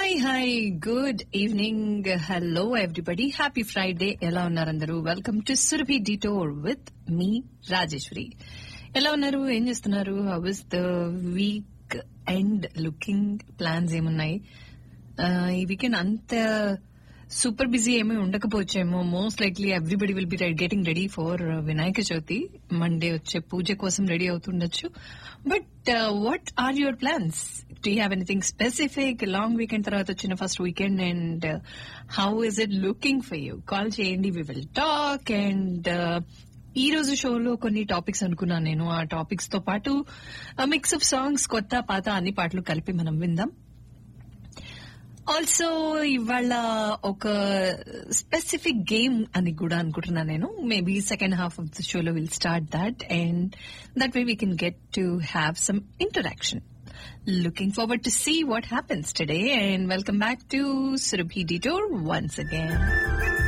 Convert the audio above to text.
Hi hi good evening hello everybody happy Friday ఎలా ఉన్నారు అందరూ welcome to Surabhi detour with me Rajeshwari ఎలా ఉన్నారు ఏం చేస్తున్నారు how is the weekend looking plans ఏమున్నాయి Uh, ఈ వీకెండ్ అంత సూపర్ బిజీ ఏమీ ఉండకపోవచ్చేమో most likely everybody will be getting ready for Vinayaka Chavithi Monday వచ్చే పూజ కోసం రెడీ అవుతుండొచ్చు but what are your plans do have anything specific long weekend తర్వాత వచ్చిన first weekend and how is it looking for you call చేయండి we will talk and ఈ రోజు షోలో కొన్ని టాపిక్స్ అనుకున్నాను నేను ఆ టాపిక్స్ తో పాటు మిక్స్ ఆఫ్ సాంగ్స్ కొత్త పాత అన్ని పాటలు కలిపి మనం విందాం ఆల్సో ఇవాళ ఒక స్పెసిఫిక్ గేమ్ అని కూడా అనుకుంటున్నా నేను maybe second half of the షోలో will start that and that way we can get to have some interaction Looking forward to see what happens today and welcome back to Surabhi Detour once again.